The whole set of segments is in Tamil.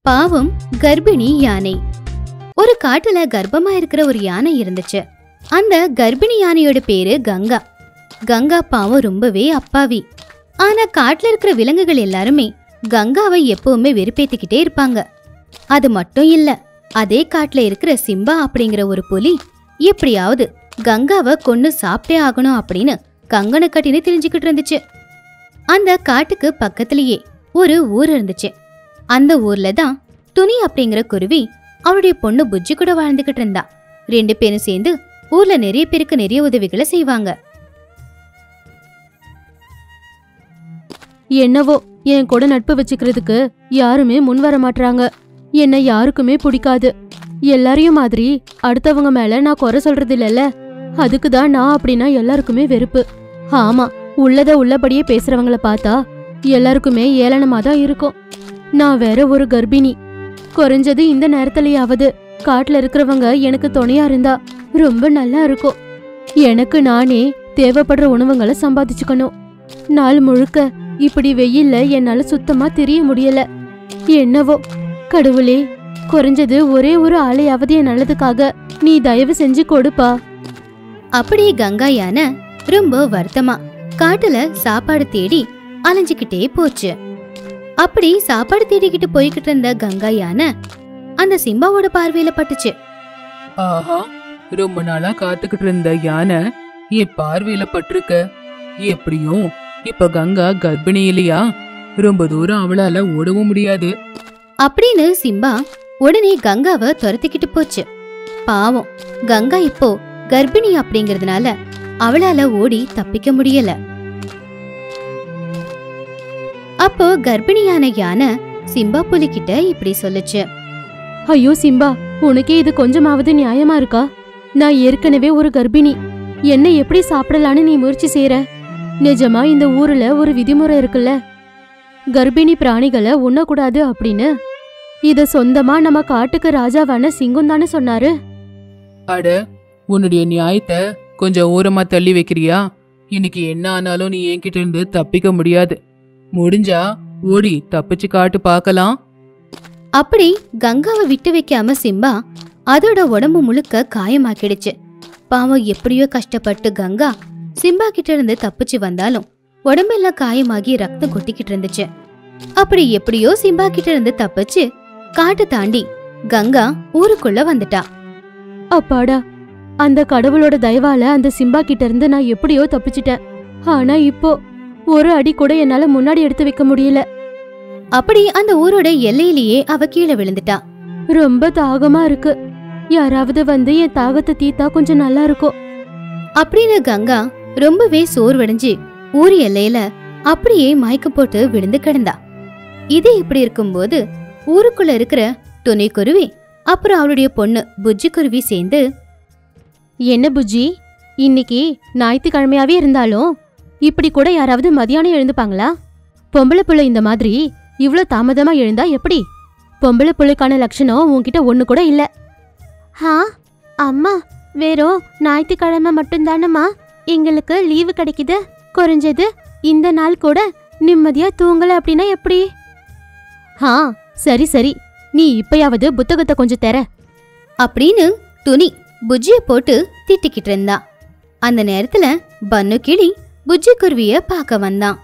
பாவம் கர்ப்பிணி யானை ஒரு காட்டுல கர்ப்பமா இருக்கிற ஒரு யானை இருந்துச்சு அந்த கர்ப்பிணி யானையோட பேரு கங்கா கங்கா பாவம் ரொம்பவே அப்பாவி ஆனா காட்டுல இருக்கிற விலங்குகள் எல்லாருமே கங்காவை எப்பவுமே வெறுப்பேத்திக்கிட்டே இருப்பாங்க அது மட்டும் இல்ல அதே காட்டுல இருக்கிற சிம்பா அப்படிங்கிற ஒரு புலி எப்படியாவது கங்காவை கொன்னு சாப்பிட்டே ஆகணும் அப்படின்னு கங்கனை கட்டின்னு தெரிஞ்சுக்கிட்டு இருந்துச்சு அந்த காட்டுக்கு பக்கத்திலேயே ஒரு ஊர் இருந்துச்சு அந்த ஊர்ல தான் துணி அப்படிங்கிற குருவி அவளுடைய பொண்ணு புஜ்ஜி கூட வாழ்ந்துகிட்டு இருந்தா ரெண்டு பேரும் சேர்ந்து ஊர்ல நிறைய பேருக்கு நிறைய உதவிகளை செய்வாங்க என்னவோ என் கூட நட்பு வச்சுக்கிறதுக்கு யாருமே முன் வர மாட்றாங்க என்னை யாருக்குமே பிடிக்காது எல்லாரையும் மாதிரி அடுத்தவங்க மேல நான் குறை சொல்றது இல்லைல்ல அதுக்கு தான் நான் அப்படின்னா எல்லாருக்குமே வெறுப்பு ஆமா உள்ளத உள்ளபடியே பேசுறவங்கள பார்த்தா எல்லாருக்குமே ஏளனமா தான் இருக்கும் நான் வேற ஒரு கர்ப்பிணி குறைஞ்சது இந்த நேரத்துலயாவது காட்டுல இருக்கிறவங்க எனக்கு துணையா இருந்தா ரொம்ப நல்லா இருக்கும் எனக்கு நானே தேவைப்படுற உணவுங்களை சம்பாதிச்சுக்கணும் நாள் முழுக்க இப்படி வெயில்ல என்னால சுத்தமா தெரிய முடியல என்னவோ கடவுளே குறைஞ்சது ஒரே ஒரு ஆளையாவது என் நல்லதுக்காக நீ தயவு செஞ்சு கொடுப்பா அப்படியே கங்கா யானை ரொம்ப வருத்தமா காட்டுல சாப்பாடு தேடி அலைஞ்சுக்கிட்டே போச்சு அப்படி சாப்பாடு தேடிக்கிட்டு போய்கிட்டு இருந்த கங்கா யானை அந்த சிம்பாவோட பார்வையில பட்டுச்சு ஆஹா ரொம்ப நாளா காத்துக்கிட்டு இருந்த யானை என் பார்வையில பட்டிருக்க எப்படியும் இப்ப கங்கா கர்ப்பிணி இல்லையா ரொம்ப தூரம் அவளால ஓடவும் முடியாது அப்படின்னு சிம்பா உடனே கங்காவை துரத்திக்கிட்டு போச்சு பாவம் கங்கா இப்போ கர்ப்பிணி அப்படிங்கறதுனால அவளால ஓடி தப்பிக்க முடியல அப்போ கர்ப்பிணியான யானை சிம்பா புலிகிட்ட இப்படி சொல்லுச்சு ஐயோ சிம்பா உனக்கே இது கொஞ்சமாவது நியாயமா இருக்கா நான் ஏற்கனவே ஒரு கர்ப்பிணி என்ன எப்படி சாப்பிடலான்னு நீ முயற்சி செய்யற நிஜமா இந்த ஊர்ல ஒரு விதிமுறை இருக்குல்ல கர்ப்பிணி பிராணிகளை உண்ணக்கூடாது அப்படின்னு இத சொந்தமா நம்ம காட்டுக்கு ராஜாவான சிங்கம் தானே சொன்னாரு அட உன்னுடைய நியாயத்தை கொஞ்சம் ஓரமா தள்ளி வைக்கிறியா இன்னைக்கு என்ன ஆனாலும் நீ என்கிட்ட இருந்து தப்பிக்க முடியாது முடிஞ்சா ஓடி தப்பிச்சு காட்டு பார்க்கலாம் அப்படி கங்காவை விட்டு வைக்காம சிம்பா அதோட உடம்பு முழுக்க காயமாக்கிடுச்சு பாவம் எப்படியோ கஷ்டப்பட்டு கங்கா சிம்பா கிட்ட இருந்து தப்பிச்சு வந்தாலும் உடம்பெல்லாம் காயமாகி ரத்தம் கொட்டிக்கிட்டு இருந்துச்சு அப்படி எப்படியோ சிம்பா கிட்ட இருந்து தப்பிச்சு காட்டு தாண்டி கங்கா ஊருக்குள்ள வந்துட்டா அப்பாடா அந்த கடவுளோட தயவால அந்த சிம்பா கிட்ட இருந்து நான் எப்படியோ தப்பிச்சிட்டேன் ஆனா இப்போ ஒரு அடி கூட என்னால முன்னாடி எடுத்து வைக்க முடியல அப்படி அந்த ஊரோட எல்லையிலேயே அவ கீழே விழுந்துட்டா ரொம்ப தாகமா இருக்கு யாராவது வந்து என் தாகத்தை தீத்தா கொஞ்சம் நல்லா இருக்கும் அப்படின்னு கங்கா ரொம்பவே சோர்வடைஞ்சு ஊர் எல்லையில அப்படியே மயக்கம் போட்டு விழுந்து கிடந்தா இது இப்படி இருக்கும்போது ஊருக்குள்ள இருக்கிற துணை குருவி அப்புறம் அவளுடைய பொண்ணு புஜ்ஜி குருவி சேர்ந்து என்ன புஜ்ஜி இன்னைக்கு ஞாயிற்றுக்கிழமையாவே இருந்தாலும் இப்படி கூட யாராவது மதியானம் எழுந்துப்பாங்களா பொம்பளை புள்ள இந்த மாதிரி இவ்ளோ தாமதமா எழுந்தா எப்படி பொம்பளை புள்ளைக்கான லட்சணம் உன்கிட்ட ஒண்ணு கூட இல்ல ஹா அம்மா வெறும் ஞாயிற்றுக்கிழமை மட்டும்தானம்மா எங்களுக்கு லீவு கிடைக்குது குறைஞ்சது இந்த நாள் கூட நிம்மதியா தூங்கல அப்படின்னா எப்படி ஹா சரி சரி நீ இப்பயாவது புத்தகத்தை கொஞ்சம் தர அப்படின்னு துணி புஜ்ஜிய போட்டு திட்டிக்கிட்டு இருந்தா அந்த நேரத்துல பன்னு கிளி புஜ்ஜி குருவிய பார்க்க வந்தான்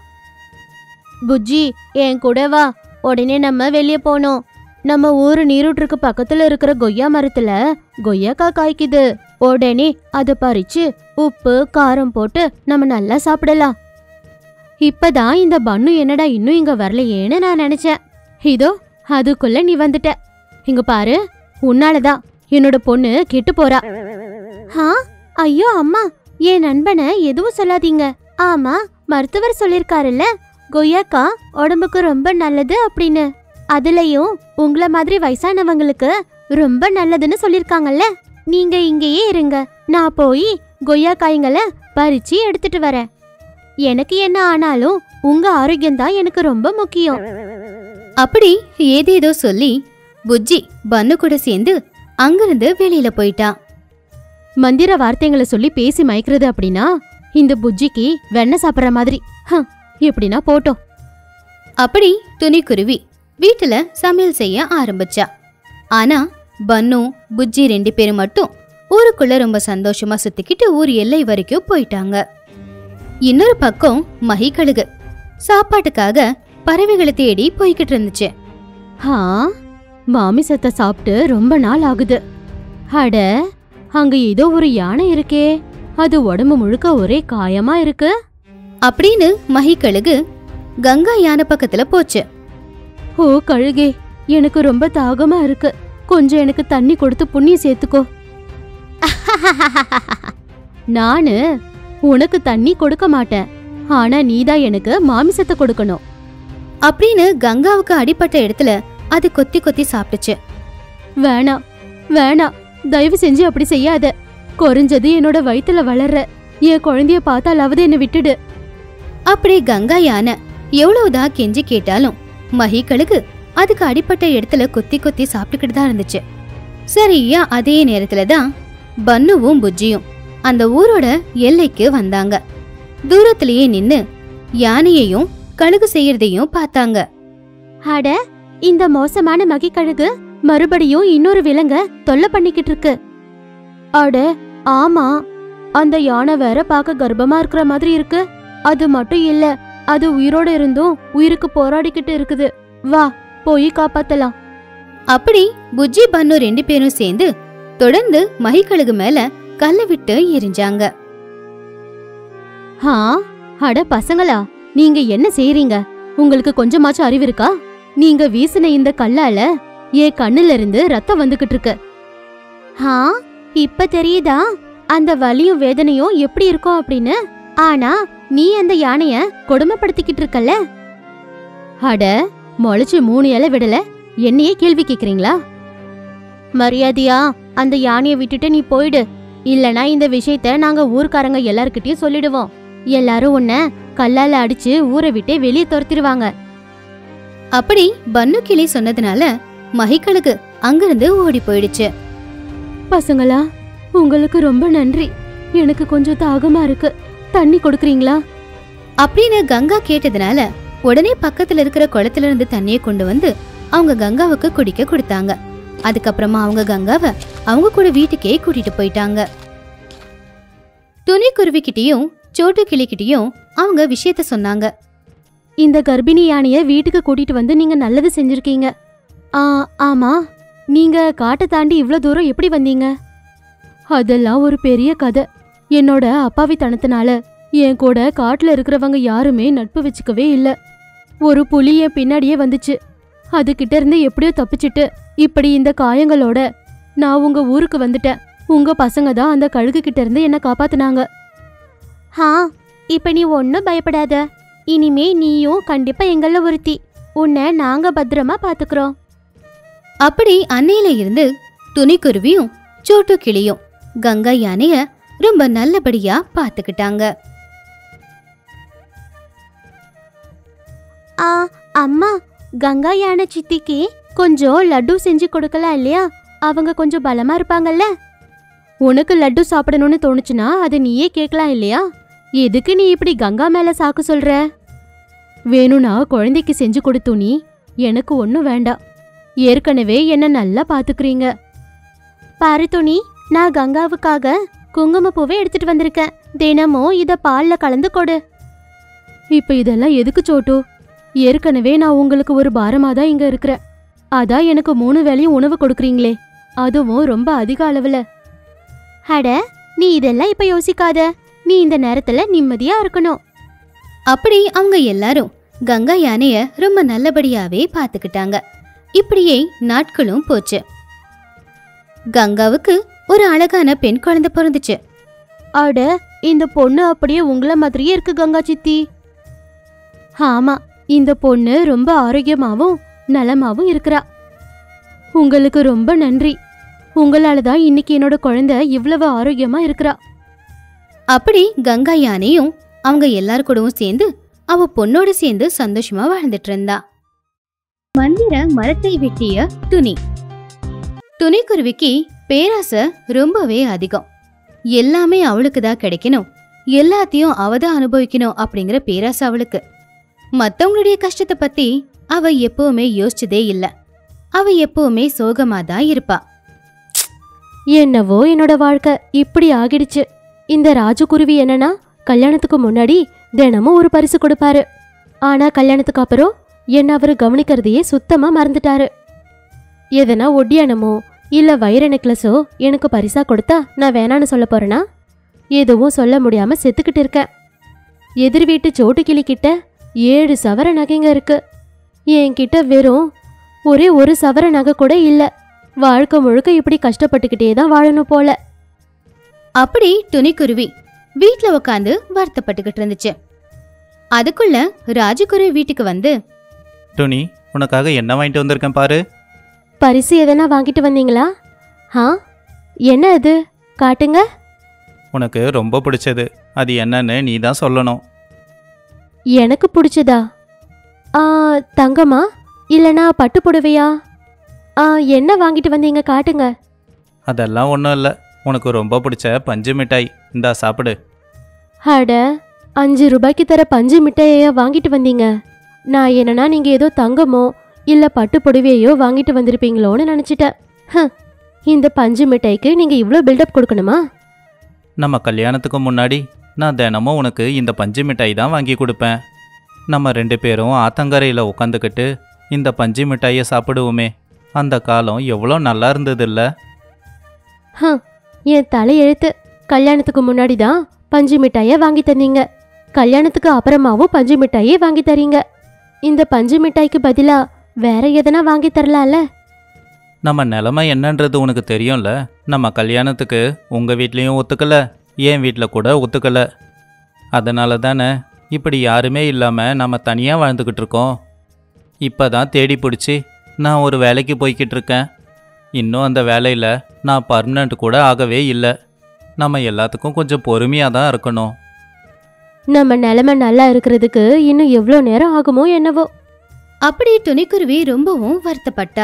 புஜ்ஜி என் கூட வா உடனே நம்ம வெளியே போனோம் நம்ம ஊரு நீரூற்றுக்கு பக்கத்துல இருக்கிற கொய்யா மரத்துல கொய்யாக்காய் காய்க்குது உடனே அதை பறிச்சு உப்பு காரம் போட்டு நம்ம நல்லா சாப்பிடலாம் இப்பதான் இந்த பன்னு என்னடா இன்னும் இங்க வரலையேன்னு நான் நினைச்சேன் இதோ அதுக்குள்ள நீ வந்துட்ட இங்க பாரு உன்னாலதான் என்னோட பொண்ணு கெட்டு போறா ஆ ஐயோ அம்மா என் நண்பனை எதுவும் சொல்லாதீங்க ஆமா மருத்துவர் சொல்லிருக்காருல்ல கொய்யாக்கா உடம்புக்கு ரொம்ப நல்லது அப்படின்னு அதுலயும் உங்கள மாதிரி வயசானவங்களுக்கு ரொம்ப நல்லதுன்னு சொல்லிருக்காங்கல்ல நீங்க இங்கேயே இருங்க நான் போய் கொய்யாக்காய்ங்களை பறிச்சு எடுத்துட்டு வரேன் எனக்கு என்ன ஆனாலும் உங்க ஆரோக்கியம் தான் எனக்கு ரொம்ப முக்கியம் அப்படி ஏதேதோ சொல்லி புஜ்ஜி பன்னு கூட சேர்ந்து அங்கிருந்து வெளியில போயிட்டா மந்திர வார்த்தைங்களை சொல்லி பேசி மயக்கிறது அப்படின்னா இந்த புஜ்ஜிக்கு வெண்ணெய் சாப்பிட்ற மாதிரி ஹம், எப்படின்னா போட்டோம் அப்படி துணிக்குருவி வீட்டுல சமையல் செய்ய ஆரம்பிச்சா ஆனா பன்னு புஜ்ஜி ரெண்டு பேரும் மட்டும் ஊருக்குள்ள ரொம்ப சந்தோஷமா சுத்திக்கிட்டு ஊர் எல்லை வரைக்கும் போயிட்டாங்க இன்னொரு பக்கம் மகிக்கழுகு சாப்பாட்டுக்காக பறவைகளை தேடி போய்கிட்டு இருந்துச்சு ஹா மாமிசத்தை சாப்பிட்டு ரொம்ப நாள் ஆகுது அட அங்க ஏதோ ஒரு யானை இருக்கே அது உடம்பு முழுக்க ஒரே காயமா இருக்கு அப்படின்னு மகிக்கழுகு கங்கா யானை பக்கத்துல போச்சு ஓ கழுகே எனக்கு ரொம்ப தாகமா இருக்கு கொஞ்சம் எனக்கு தண்ணி கொடுத்து புண்ணியம் சேர்த்துக்கோ நானு உனக்கு தண்ணி கொடுக்க மாட்டேன் ஆனா நீதான் எனக்கு மாமிசத்தை கொடுக்கணும் அப்படின்னு கங்காவுக்கு அடிபட்ட இடத்துல அது கொத்தி கொத்தி சாப்பிட்டுச்சு வேணாம் வேணாம் தயவு செஞ்சு அப்படி செய்யாத குறைஞ்சது என்னோட வயித்துல வளர்ற என் குழந்தைய பார்த்தாலாவது என்னை விட்டுடு அப்படி கங்கா யானை எவ்வளவுதான் கெஞ்சி கேட்டாலும் மகிக்கழுகு அதுக்கு அடிப்பட்ட இடத்துல கொத்தி கொத்தி சாப்பிட்டுக்கிட்டு தான் இருந்துச்சு சரியா அதே நேரத்துல தான் பன்னுவும் புஜ்ஜியும் அந்த ஊரோட எல்லைக்கு வந்தாங்க தூரத்திலேயே நின்னு யானையையும் கழுகு செய்யறதையும் பார்த்தாங்க அட இந்த மோசமான மகிக்கழுகு மறுபடியும் இன்னொரு விலங்க தொல்லை பண்ணிக்கிட்டு இருக்கு அட ஆமா அந்த யானை வேற பார்க்க கர்ப்பமா இருக்கிற மாதிரி இருக்கு அது மட்டும் இல்ல அது உயிரோட இருந்தும் உயிருக்கு போராடிக்கிட்டு இருக்குது வா போய் காப்பாத்தலாம் அப்படி புஜ்ஜி பன்னு ரெண்டு பேரும் சேர்ந்து தொடர்ந்து மகிக்கழுகு மேல கல்ல விட்டு எரிஞ்சாங்க ஹா அட பசங்களா நீங்க என்ன செய்றீங்க உங்களுக்கு கொஞ்சமாச்சும் அறிவு இருக்கா நீங்க வீசின இந்த கல்லால என் கண்ணுல இருந்து ரத்தம் வந்துகிட்டு இருக்கு ஹா இப்ப தெரியுதா அந்த வலியும் வேதனையும் எப்படி இருக்கும் அப்படின்னு ஆனா நீ அந்த யானைய கொடுமைப்படுத்திக்கிட்டு இருக்கல்ல அட முளைச்சு மூணு இலை விடல என்னையே கேள்வி கேக்குறீங்களா மரியாதையா அந்த யானைய விட்டுட்டு நீ போயிடு இல்லனா இந்த விஷயத்த நாங்க ஊர்க்காரங்க எல்லார்கிட்டயும் சொல்லிடுவோம் எல்லாரும் உன்னை கல்லால அடிச்சு ஊரை விட்டே வெளியே துரத்திடுவாங்க அப்படி பன்னு கிளி சொன்னதுனால மகிக்கழுகு அங்கிருந்து ஓடி போயிடுச்சு பசங்களா உங்களுக்கு ரொம்ப நன்றி எனக்கு கொஞ்சம் தாகமா இருக்கு தண்ணி கொடுக்குறீங்களா அப்படின்னு கங்கா கேட்டதுனால உடனே பக்கத்துல இருக்கிற குளத்துல இருந்து தண்ணியை கொண்டு வந்து அவங்க கங்காவுக்கு குடிக்க கொடுத்தாங்க அதுக்கப்புறமா அவங்க கங்காவை அவங்க கூட வீட்டுக்கே கூட்டிட்டு போயிட்டாங்க துணி குருவிக்கிட்டயும் சோட்டு கிளிக்கிட்டயும் அவங்க விஷயத்த சொன்னாங்க இந்த கர்ப்பிணி யானைய வீட்டுக்கு கூட்டிட்டு வந்து நீங்க நல்லது செஞ்சிருக்கீங்க ஆ ஆமா நீங்க காட்டை தாண்டி இவ்ளோ தூரம் எப்படி வந்தீங்க அதெல்லாம் ஒரு பெரிய கதை என்னோட அப்பாவித்தனத்தினால என் கூட காட்டுல இருக்கிறவங்க யாருமே நட்பு வச்சுக்கவே இல்ல ஒரு புலி என் பின்னாடியே வந்துச்சு அதுகிட்ட இருந்து எப்படியோ தப்பிச்சிட்டு இப்படி இந்த காயங்களோட நான் உங்க ஊருக்கு வந்துட்டேன் உங்க பசங்க தான் அந்த கழுகு கிட்ட இருந்து என்ன காப்பாத்துனாங்க ஹா இப்ப நீ ஒன்னும் பயப்படாத இனிமே நீயும் கண்டிப்பா எங்கள ஒருத்தி உன்னை நாங்க பத்திரமா பாத்துக்கிறோம் அப்படி அன்னையில இருந்து துணிக்குருவியும் சோட்டு கிளியும் கங்கா யானைய ரொம்ப நல்லபடியா பாத்துக்கிட்டாங்க ஆ அம்மா கங்கா யானை சித்திக்கு கொஞ்சம் லட்டு செஞ்சு கொடுக்கலாம் இல்லையா அவங்க கொஞ்சம் பலமா இருப்பாங்கல்ல உனக்கு லட்டு சாப்பிடணும்னு தோணுச்சுன்னா அதை நீயே கேட்கலாம் இல்லையா எதுக்கு நீ இப்படி கங்கா மேல சாக்கு சொல்ற வேணும்னா குழந்தைக்கு செஞ்சு கொடுத்து நீ எனக்கு ஒன்றும் வேண்டாம் ஏற்கனவே என்ன நல்லா பாத்துக்கிறீங்க பாரு துணி நான் கங்காவுக்காக குங்குமப்பூவை எடுத்துட்டு வந்திருக்கேன் தினமும் இத பால்ல கலந்து கொடு இப்ப இதெல்லாம் எதுக்கு சோட்டு ஏற்கனவே நான் உங்களுக்கு ஒரு பாரமா தான் இங்க இருக்கிறேன் அதான் எனக்கு மூணு வேளையும் உணவு கொடுக்குறீங்களே அதுவும் ரொம்ப அதிக அளவுல அட நீ இதெல்லாம் இப்ப யோசிக்காத நீ இந்த நேரத்துல நிம்மதியா இருக்கணும் அப்படி அவங்க எல்லாரும் கங்கா யானைய ரொம்ப நல்லபடியாவே பாத்துக்கிட்டாங்க இப்படியே நாட்களும் போச்சு கங்காவுக்கு ஒரு அழகான பெண் குழந்தை பிறந்துச்சு அட இந்த பொண்ணு அப்படியே உங்கள மாதிரியே இருக்கு கங்கா சித்தி ஆமா இந்த பொண்ணு ரொம்ப ஆரோக்கியமாவும் நலமாவும் இருக்கிறா உங்களுக்கு ரொம்ப நன்றி உங்களால தான் இன்னைக்கு என்னோட குழந்தை இவ்வளவு ஆரோக்கியமா இருக்கிறா அப்படி கங்கா யானையும் அவங்க எல்லார் கூடவும் சேர்ந்து அவ பொண்ணோட சேர்ந்து சந்தோஷமா வாழ்ந்துட்டு இருந்தா மந்திர மரத்தை வெட்டிய துணி துணிக்குருவிக்கு பேராசை ரொம்பவே அதிகம் எல்லாமே அவளுக்கு தான் கிடைக்கணும் எல்லாத்தையும் அவ தான் அனுபவிக்கணும் அப்படிங்கிற பேராசை அவளுக்கு மத்தவங்களுடைய கஷ்டத்தை பத்தி அவ எப்பவுமே யோசிச்சதே இல்ல அவ எப்பவுமே சோகமா தான் இருப்பா என்னவோ என்னோட வாழ்க்கை இப்படி ஆகிடுச்சு இந்த ராஜகுருவி என்னன்னா கல்யாணத்துக்கு முன்னாடி தினமும் ஒரு பரிசு கொடுப்பாரு ஆனா கல்யாணத்துக்கு அப்புறம் என்ன அவரு கவனிக்கிறதையே சுத்தமா மறந்துட்டாரு எதனா ஒட்டியானமோ இல்ல வைர நெக்லஸோ எனக்கு பரிசா கொடுத்தா நான் வேணான்னு சொல்ல போறேனா எதுவும் சொல்ல முடியாம செத்துக்கிட்டு இருக்கேன் எதிர் வீட்டு சோட்டு கிளி கிட்ட ஏழு சவர நகைங்க இருக்கு என்கிட்ட வெறும் ஒரே ஒரு சவர நகை கூட இல்ல வாழ்க்கை முழுக்க இப்படி கஷ்டப்பட்டுக்கிட்டே தான் வாழணும் போல அப்படி துணிக்குருவி வீட்ல உட்காந்து வருத்தப்பட்டுக்கிட்டு இருந்துச்சு அதுக்குள்ள ராஜகுருவி வீட்டுக்கு வந்து துணி உனக்காக என்ன வாங்கிட்டு வந்திருக்கேன் பாரு பரிசு எதனா வாங்கிட்டு வந்தீங்களா ஆ என்ன அது காட்டுங்க உனக்கு ரொம்ப பிடிச்சது அது என்னன்னு நீ தான் சொல்லணும் எனக்கு பிடிச்சதா ஆ தங்கமா இல்லனா பட்டு புடவையா ஆ என்ன வாங்கிட்டு வந்தீங்க காட்டுங்க அதெல்லாம் ஒன்றும் இல்லை உனக்கு ரொம்ப பிடிச்ச பஞ்சு மிட்டாய் இந்தா சாப்பிடு அட அஞ்சு ரூபாய்க்கு தர பஞ்சு மிட்டாயையா வாங்கிட்டு வந்தீங்க நான் என்னன்னா நீங்க ஏதோ தங்கமோ இல்ல பட்டு புடவையோ வாங்கிட்டு வந்திருப்பீங்களோன்னு நினைச்சிட்டேன் ஹம், இந்த பஞ்சு மிட்டாய்க்கு நீங்க இவ்ளோ பில்டப் கொடுக்கணுமா நம்ம கல்யாணத்துக்கு முன்னாடி நான் தினமும் உனக்கு இந்த பஞ்சு மிட்டாய் தான் வாங்கி கொடுப்பேன் நம்ம ரெண்டு பேரும் ஆத்தங்கரையில் உட்காந்துக்கிட்டு இந்த பஞ்சு மிட்டாயை சாப்பிடுவோமே அந்த காலம் எவ்வளோ நல்லா இருந்ததில்ல ஹம், என் தலையெழுத்து கல்யாணத்துக்கு முன்னாடி தான் பஞ்சு மிட்டாயை வாங்கி தந்தீங்க கல்யாணத்துக்கு அப்புறமாவும் பஞ்சு மிட்டாயே வாங்கி தரீங்க இந்த பஞ்சு மிட்டாய்க்கு பதிலா வேற எதனா வாங்கி தரலாம்ல நம்ம நிலமை என்னன்றது உனக்கு தெரியும்ல நம்ம கல்யாணத்துக்கு உங்கள் வீட்லேயும் ஒத்துக்கல என் வீட்டில் கூட ஒத்துக்கல அதனால தானே இப்படி யாருமே இல்லாமல் நம்ம தனியாக வாழ்ந்துக்கிட்டு இருக்கோம் இப்போ தான் தேடி பிடிச்சி நான் ஒரு வேலைக்கு போய்கிட்டு இருக்கேன் இன்னும் அந்த வேலையில் நான் பர்மனண்ட் கூட ஆகவே இல்லை நம்ம எல்லாத்துக்கும் கொஞ்சம் பொறுமையாக தான் இருக்கணும் நம்ம நிலைமை நல்லா இருக்கிறதுக்கு இன்னும் எவ்வளோ நேரம் ஆகுமோ என்னவோ அப்படி துணிக்குருவி ரொம்பவும் வருத்தப்பட்டா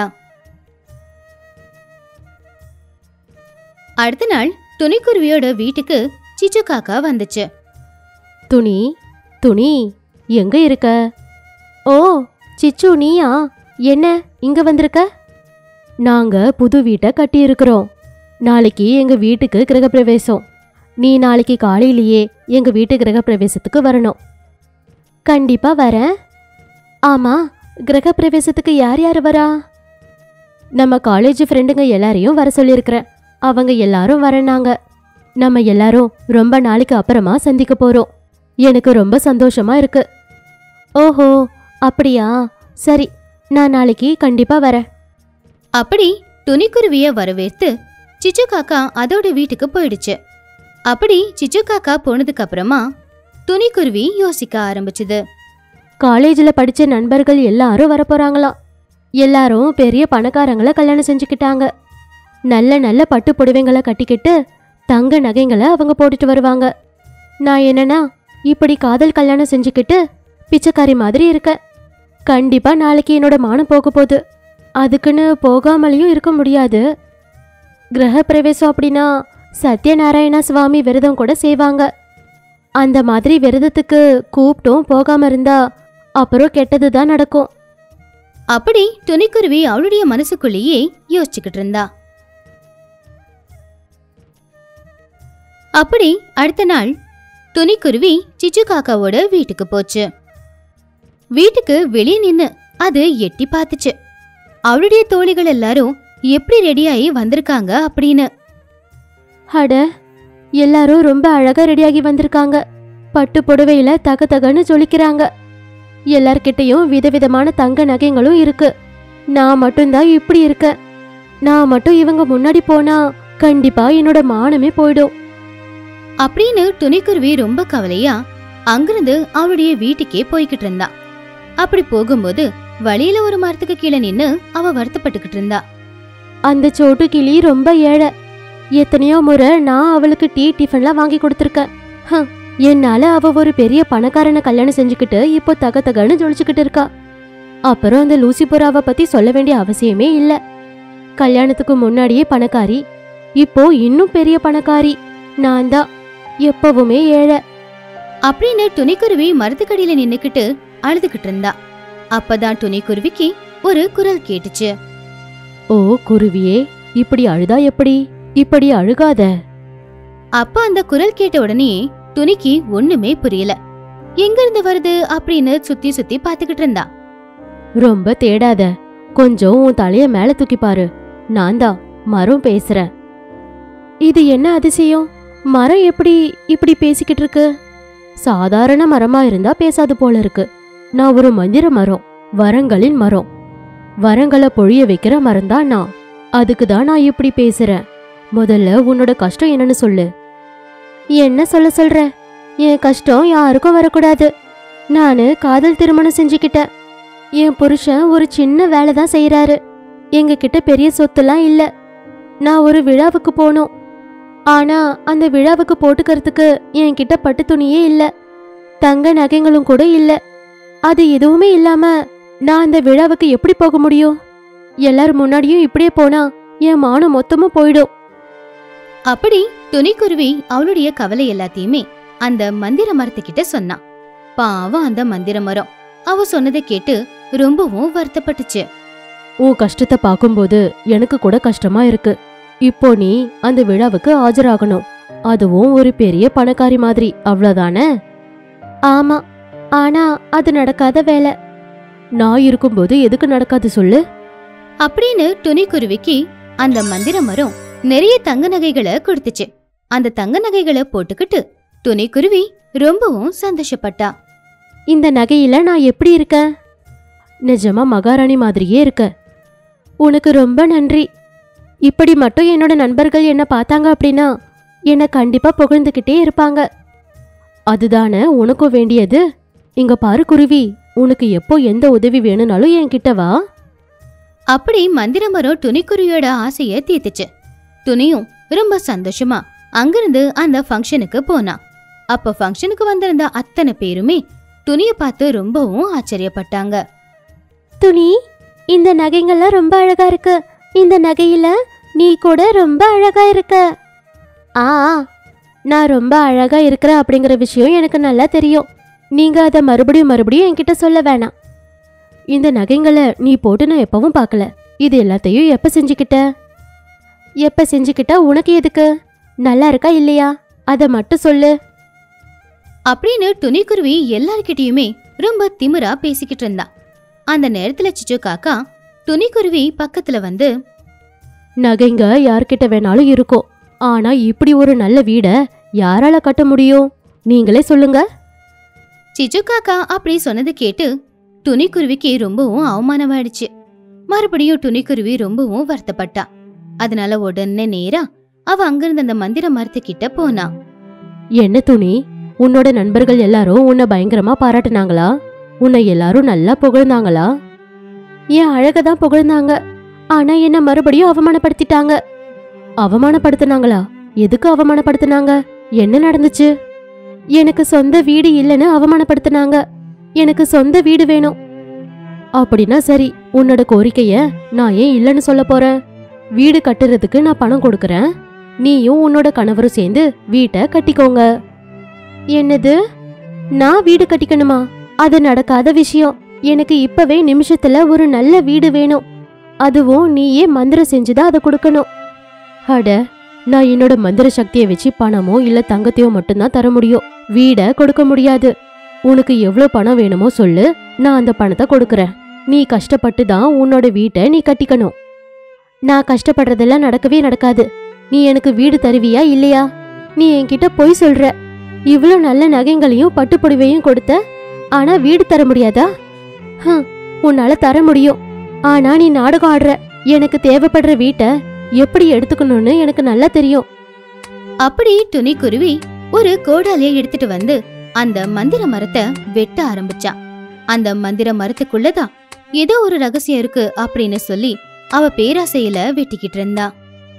அடுத்த நாள் துணிக்குருவியோட வீட்டுக்கு சிச்சு காக்கா வந்துச்சு துணி துணி எங்க இருக்க ஓ சிச்சு நீயா என்ன இங்க வந்திருக்க நாங்க புது வீட்டை கட்டி இருக்கிறோம் நாளைக்கு எங்க வீட்டுக்கு கிரகப்பிரவேசம் நீ நாளைக்கு காலையிலேயே எங்க வீட்டு கிரகப்பிரவேசத்துக்கு வரணும் கண்டிப்பா வரேன் ஆமா கிரகப்பிரவேசத்துக்கு யார் யார் வரா நம்ம காலேஜ் ஃப்ரெண்டுங்க எல்லாரையும் வர சொல்லியிருக்கிறேன் அவங்க எல்லாரும் வரேனாங்க நம்ம எல்லாரும் ரொம்ப நாளைக்கு அப்புறமா சந்திக்க போறோம் எனக்கு ரொம்ப சந்தோஷமா இருக்கு ஓஹோ அப்படியா சரி நான் நாளைக்கு கண்டிப்பா வரேன் அப்படி துணிக்குருவிய வரவேற்று சிச்சு காக்கா அதோட வீட்டுக்கு போயிடுச்சு அப்படி சிச்சு காக்கா போனதுக்கு அப்புறமா துணிக்குருவி யோசிக்க ஆரம்பிச்சுது காலேஜில் படிச்ச நண்பர்கள் எல்லாரும் வரப்போறாங்களாம் எல்லாரும் பெரிய பணக்காரங்களை கல்யாணம் செஞ்சுக்கிட்டாங்க நல்ல நல்ல பட்டு புடவைங்களை கட்டிக்கிட்டு தங்க நகைங்களை அவங்க போட்டுட்டு வருவாங்க நான் என்னன்னா இப்படி காதல் கல்யாணம் செஞ்சுக்கிட்டு பிச்சைக்காரி மாதிரி இருக்கேன் கண்டிப்பா நாளைக்கு என்னோட மானம் போக போகுது அதுக்குன்னு போகாமலையும் இருக்க முடியாது கிரக பிரவேசம் அப்படின்னா சத்யநாராயண சுவாமி விரதம் கூட செய்வாங்க அந்த மாதிரி விரதத்துக்கு கூப்பிட்டும் போகாம இருந்தா அப்புறம் கெட்டது தான் நடக்கும் அப்படி துணிக்குருவி அவளுடைய மனசுக்குள்ளேயே யோசிச்சுக்கிட்டு இருந்தா அப்படி அடுத்த நாள் துணிக்குருவி சிச்சு காக்காவோட வீட்டுக்கு போச்சு வீட்டுக்கு வெளியே நின்னு அது எட்டி பார்த்துச்சு அவளுடைய தோழிகள் எல்லாரும் எப்படி ரெடியாகி வந்திருக்காங்க அப்படின்னு அட எல்லாரும் ரொம்ப அழகா ரெடியாகி வந்திருக்காங்க பட்டு புடவையில தக தகன்னு ஜொலிக்கிறாங்க எல்லார்கிட்டயும் விதவிதமான தங்க நகைங்களும் இருக்கு நான் மட்டும்தான் இப்படி இருக்கேன் நான் மட்டும் இவங்க முன்னாடி போனா கண்டிப்பா என்னோட மானமே போயிடும் அப்படின்னு துணிக்குருவி ரொம்ப கவலையா அங்கிருந்து அவளுடைய வீட்டுக்கே போய்கிட்டு இருந்தா அப்படி போகும்போது வழியில ஒரு மரத்துக்கு கீழே நின்னு அவ வருத்தப்பட்டுக்கிட்டு இருந்தா அந்த சோட்டு கிளி ரொம்ப ஏழை எத்தனையோ முறை நான் அவளுக்கு டீ டிஃபன்லாம் வாங்கி கொடுத்துருக்கேன் ஹம், என்னால அவ ஒரு பெரிய பணக்காரனை கல்யாணம் செஞ்சுக்கிட்டு இப்போ தக தகன்னு ஜொலிச்சுக்கிட்டு இருக்கா அப்புறம் அந்த லூசி புறாவை பத்தி சொல்ல வேண்டிய அவசியமே இல்ல கல்யாணத்துக்கு முன்னாடியே பணக்காரி இப்போ இன்னும் பெரிய பணக்காரி நான் தான் எப்பவுமே ஏழை அப்படின்னு துணிக்குருவி மரத்துக்கடியில நின்னுக்கிட்டு அழுதுகிட்டு இருந்தா அப்பதான் துணிக்குருவிக்கு ஒரு குரல் கேட்டுச்சு ஓ குருவியே இப்படி அழுதா எப்படி இப்படி அழுகாத அப்ப அந்த குரல் கேட்ட உடனே துணிக்கு ஒண்ணுமே புரியல எங்க இருந்து வருது அப்படின்னு சுத்தி சுத்தி பாத்துக்கிட்டு இருந்தா ரொம்ப தேடாத கொஞ்சம் உன் தலைய மேல தூக்கி பாரு நான் தான் மரம் பேசுறேன் இது என்ன அதிசயம் மரம் எப்படி இப்படி பேசிக்கிட்டு இருக்கு சாதாரண மரமா இருந்தா பேசாது போல இருக்கு நான் ஒரு மந்திர மரம் வரங்களின் மரம் வரங்களை பொழிய வைக்கிற மரம் தான் நான் அதுக்கு தான் நான் இப்படி பேசுறேன் முதல்ல உன்னோட கஷ்டம் என்னன்னு சொல்லு என்ன சொல்ல சொல்ற என் கஷ்டம் யாருக்கும் வரக்கூடாது நானு காதல் திருமணம் செஞ்சுக்கிட்டேன் என் புருஷன் ஒரு சின்ன வேலை தான் செய்யறாரு எங்க கிட்ட பெரிய சொத்துலாம் இல்ல நான் ஒரு விழாவுக்கு போனோம் ஆனா அந்த விழாவுக்கு போட்டுக்கிறதுக்கு என் கிட்ட பட்டு துணியே இல்ல தங்க நகைங்களும் கூட இல்ல அது எதுவுமே இல்லாம நான் அந்த விழாவுக்கு எப்படி போக முடியும் எல்லாரும் முன்னாடியும் இப்படியே போனா என் மானம் மொத்தமும் போயிடும் அப்படி துணிக்குருவி அவளுடைய கவலை எல்லாத்தையுமே அந்த மந்திர மரத்துக்கிட்ட சொன்னான் பாவம் அந்த மந்திர மரம் அவ சொன்னதை கேட்டு ரொம்பவும் வருத்தப்பட்டுச்சு உன் கஷ்டத்தை பார்க்கும்போது எனக்கு கூட கஷ்டமா இருக்கு இப்போ நீ அந்த விழாவுக்கு ஆஜராகணும் அதுவும் ஒரு பெரிய பணக்காரி மாதிரி அவ்வளவுதானே ஆமா ஆனா அது நடக்காத வேலை நான் இருக்கும்போது எதுக்கு நடக்காது சொல்லு அப்படின்னு துணிக்குருவிக்கு அந்த மந்திர மரம் நிறைய தங்க நகைகளை கொடுத்துச்சு அந்த தங்க நகைகளை போட்டுக்கிட்டு துணிக்குருவி ரொம்பவும் சந்தோஷப்பட்டா இந்த நகையில நான் எப்படி இருக்க நிஜமா மகாராணி மாதிரியே இருக்க உனக்கு ரொம்ப நன்றி இப்படி மட்டும் என்னோட நண்பர்கள் என்ன பார்த்தாங்க அப்படின்னா என்னை கண்டிப்பா புகழ்ந்துக்கிட்டே இருப்பாங்க அதுதானே உனக்கும் வேண்டியது இங்க பாரு குருவி உனக்கு எப்போ எந்த உதவி வேணும்னாலும் என்கிட்ட வா அப்படி மந்திர மரம் துணிக்குருவியோட ஆசைய தீர்த்துச்சு துணியும் ரொம்ப சந்தோஷமா அங்கிருந்து அந்த ஃபங்க்ஷனுக்கு போனா அப்ப ஃபங்க்ஷனுக்கு வந்திருந்த அத்தனை பேருமே துணிய பார்த்து ரொம்பவும் ஆச்சரியப்பட்டாங்க துணி இந்த நகைங்கள்லாம் ரொம்ப அழகா இருக்கு இந்த நகையில நீ கூட ரொம்ப அழகா இருக்க ஆ நான் ரொம்ப அழகா இருக்கிறேன் அப்படிங்கிற விஷயம் எனக்கு நல்லா தெரியும் நீங்க அதை மறுபடியும் மறுபடியும் என்கிட்ட சொல்ல வேணாம் இந்த நகைங்களை நீ போட்டு நான் எப்பவும் பார்க்கல இது எல்லாத்தையும் எப்ப செஞ்சுக்கிட்ட எப்ப செஞ்சுக்கிட்டா உனக்கு எதுக்கு நல்லா இருக்கா இல்லையா அதை மட்டும் சொல்லு அப்படின்னு துணிக்குருவி எல்லார்கிட்டயுமே ரொம்ப திமிரா பேசிக்கிட்டு இருந்தா அந்த நேரத்துல சிச்சு காக்கா துணிக்குருவி பக்கத்துல வந்து நகைங்க யார்கிட்ட வேணாலும் இருக்கும் ஆனா இப்படி ஒரு நல்ல வீட யாரால கட்ட முடியும் நீங்களே சொல்லுங்க சிச்சு காக்கா அப்படி சொன்னது கேட்டு துணிக்குருவிக்கு ரொம்பவும் அவமானமாயிடுச்சு மறுபடியும் துணிக்குருவி ரொம்பவும் வருத்தப்பட்டா அதனால உடனே நேரா அவ அங்கிருந்த அந்த மந்திர மரத்துக்கிட்ட போனா என்ன துணி உன்னோட நண்பர்கள் எல்லாரும் உன்னை பயங்கரமா பாராட்டுனாங்களா உன்னை எல்லாரும் நல்லா புகழ்ந்தாங்களா என் அழக தான் புகழ்ந்தாங்க ஆனா என்ன மறுபடியும் அவமானப்படுத்திட்டாங்க அவமானப்படுத்தினாங்களா எதுக்கு அவமானப்படுத்தினாங்க என்ன நடந்துச்சு எனக்கு சொந்த வீடு இல்லைன்னு அவமானப்படுத்தினாங்க எனக்கு சொந்த வீடு வேணும் அப்படின்னா சரி உன்னோட கோரிக்கைய நான் ஏன் இல்லைன்னு சொல்ல போறேன் வீடு கட்டுறதுக்கு நான் பணம் கொடுக்கறேன் நீயும் உன்னோட கணவரும் சேர்ந்து வீட்டை கட்டிக்கோங்க என்னது நான் வீடு கட்டிக்கணுமா அது நடக்காத விஷயம் எனக்கு இப்பவே நிமிஷத்துல ஒரு நல்ல வீடு வேணும் அதுவும் நீயே மந்திரம் செஞ்சுதான் அதை கொடுக்கணும் அட நான் என்னோட மந்திர சக்தியை வச்சு பணமோ இல்ல தங்கத்தையோ மட்டும்தான் தர முடியும் வீட கொடுக்க முடியாது உனக்கு எவ்வளவு பணம் வேணுமோ சொல்லு நான் அந்த பணத்தை கொடுக்கறேன் நீ கஷ்டப்பட்டு தான் உன்னோட வீட்டை நீ கட்டிக்கணும் நான் கஷ்டப்படுறதெல்லாம் நடக்கவே நடக்காது நீ எனக்கு வீடு தருவியா இல்லையா நீ என்கிட்ட பொய் சொல்ற இவ்ளோ நல்ல நகைங்களையும் பட்டுப்புடவையும் கொடுத்த ஆனா வீடு தர முடியாதா ஹம், உன்னால தர முடியும் ஆனா நீ நாடகம் ஆடுற எனக்கு தேவைப்படுற வீட்டை எப்படி எடுத்துக்கணும்னு எனக்கு நல்லா தெரியும் அப்படி துணிக்குருவி ஒரு கோடாலிய எடுத்துட்டு வந்து அந்த மந்திர மரத்தை வெட்ட ஆரம்பிச்சா அந்த மந்திர மரத்துக்குள்ளதான் ஏதோ ஒரு ரகசியம் இருக்கு அப்படின்னு சொல்லி அவ பேராசையில வெட்டிக்கிட்டு இருந்தா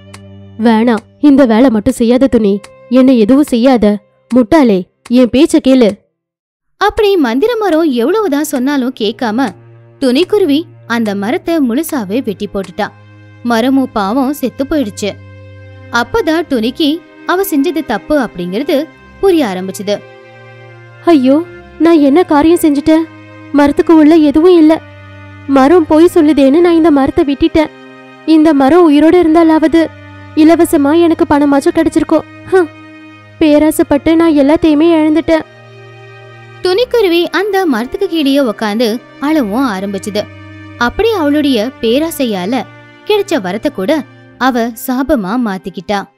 வேணாம் இந்த வேலை மட்டும் செய்யாத துணி என்ன எதுவும் செய்யாத முட்டாளே என் பேச்ச கேளு அப்படி மந்திர மரம் எவ்வளவுதான் சொன்னாலும் கேட்காம துணிக்குருவி அந்த மரத்தை முழுசாவே வெட்டி போட்டுட்டா மரமும் பாவம் செத்து போயிடுச்சு அப்பதான் துணிக்கு அவ செஞ்சது தப்பு அப்படிங்கிறது புரிய ஆரம்பிச்சது ஐயோ நான் என்ன காரியம் செஞ்சுட்டேன் மரத்துக்கு உள்ள எதுவும் இல்ல மரம் போய் சொல்லுதேன்னு நான் இந்த மரத்தை விட்டுட்டேன் இந்த மரம் உயிரோட இருந்தாலாவது இலவசமா எனக்கு பணமாச்சும் கிடைச்சிருக்கும் ஹம். பேராசைப்பட்டு நான் எல்லாத்தையுமே இழந்துட்டேன் துணிக்குருவி அந்த மரத்துக்கு கீழே உக்காந்து அழவும் ஆரம்பிச்சுது அப்படி அவளுடைய பேராசையால கிடைச்ச வரத்தை கூட அவ சாபமா மாத்திக்கிட்டா